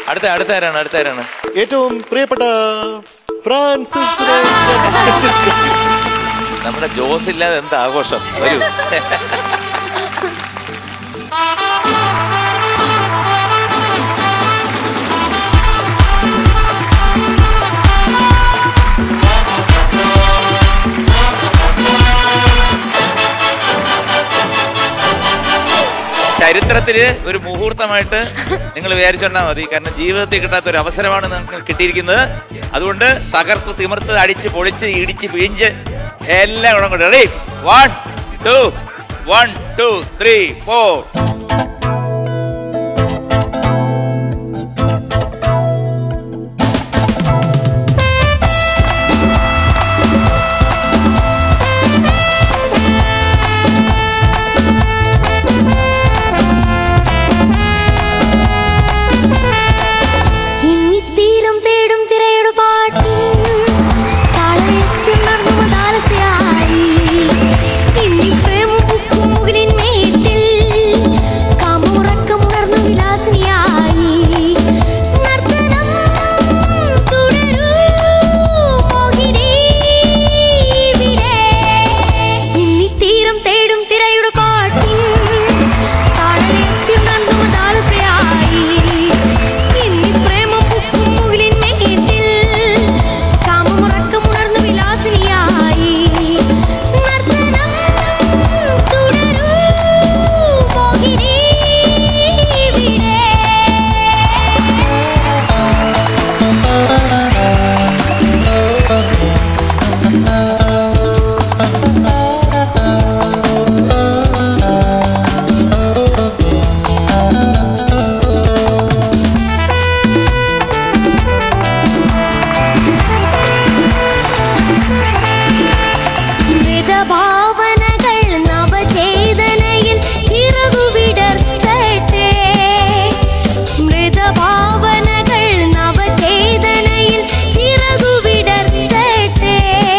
അടുത്ത അടുത്ത ആരാണ് അടുത്ത ആരാണ് ഏറ്റവും പ്രിയപ്പെട്ട ഫ്രാൻസിസ് നമ്മുടെ ജോസ് ഇല്ലാതെ എന്ത് ആഘോഷം വരൂ ചരിത്രത്തില് ഒരു മുഹൂർത്തമായിട്ട് നിങ്ങൾ വിചാരിച്ചോണ്ടാ മതി കാരണം ജീവിതത്തിൽ കിട്ടാത്ത ഒരു അവസരമാണ് നിങ്ങൾക്ക് കിട്ടിയിരിക്കുന്നത് അതുകൊണ്ട് തകർത്ത് തിമിർത്ത് അടിച്ച് പൊളിച്ച് ഇടിച്ച് പിഴിഞ്ച് എല്ലാം കൂടെ കൊണ്ട് ready one two one two three four ഇന്നിത്തീരം തേടും തിരയുടെ പാട്ട് താളയത്തിൽ നടന്നു മതാലസയായി ഇന്നി പ്രേമം പൂക്കും മുകിലിൻ മേട്ടിൽ കാമുറക്കമുണർന്നു വിലാസിനിയായി നർത്തനം തുടരൂ മോഹിനി ഇവിടെ ഇന്നിത്തീരം തേടും തിരയുടെ പാട്ടിൻ താളയത്തിൽ നടന്നു മതാലസയായി ഇന്നി പ്രേമം പൂക്കും മുകിലിൻ മേട്ടിൽ കാമുറക്കമുണർന്നു വിലാസിനിയായി നർത്തനം തുടരൂ മോഹിനി ഇവിടെ മൃതഭാവനകൾ നവചേതനയിൽ ചിറകുവിടർത്തട്ടെ മൃതഭാവനകൾ നവചേതനയിൽ ചിറകുവിടർത്തട്ടെ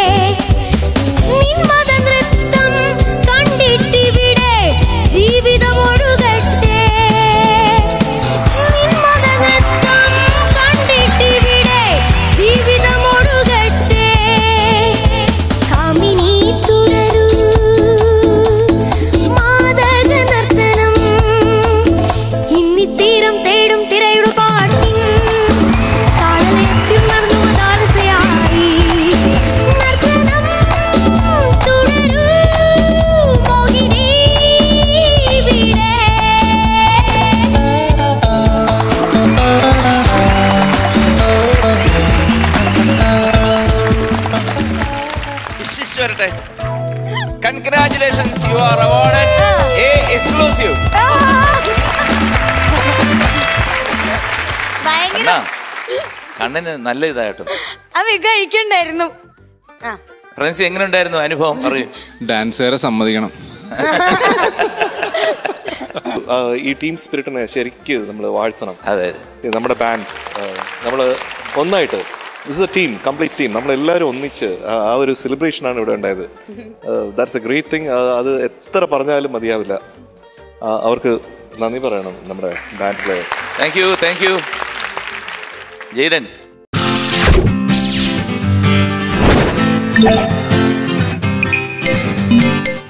നിന്മത നൃത്തം കണ്ടിട്ടിവിടെ ജീവിതമൊഴുകട്ടെ നിന്മത നൃത്തം കണ്ടിട്ടിവിടെ ജീവിതമൊഴുകട്ടെ കാമിനി തുടരൂ മാതക നർത്തനം ഇന്നിത്തീരം തേടും തിരയുടെ പാട്ടിൻ താളലയത്തിൽ നടന്നു മതാലസയായി നർത്തനം തുടരൂ മോഹിനി ഇവിടെ വിശ്വസ് വരട്ടെ congratulations you are awarded a exclusive ഭയങ്കര അണ്ണാ കണ്ണിന് നല്ല ഇതായിട്ടും അവ കഴിക്കണ്ടായിരുന്നു ആ ഫ്രണ്ട്സ് എങ്ങനെ ഉണ്ടായിരുന്നു അനുഭവം പറയൂ ഡാൻസുകാരെ സമ്മതിക്കണം ആ, ഈ ടീം സ്പിരിറ്റിനെ ശരിക്ക് നമ്മൾ വാഴ്ത്തണം അതെ ഇത് നമ്മുടെ ബാൻഡ് നമ്മൾ ഒന്നായിട്ട് this a team complete team നമ്മളെല്ലാവരും ഒന്നിച്ച് ആ- ആ ഒരു സെലിബ്രേഷൻ ആണ് ഇവിടെ ഉണ്ടായത് ദാറ്റ്സ് എ ഗ്രേറ്റ് തിങ് അത് എത്ര പറഞ്ഞാലും മതിയാവില്ല ആ, അവർക്ക് നന്ദി പറയണം നമ്മുടെ band player thank you thank you Jayden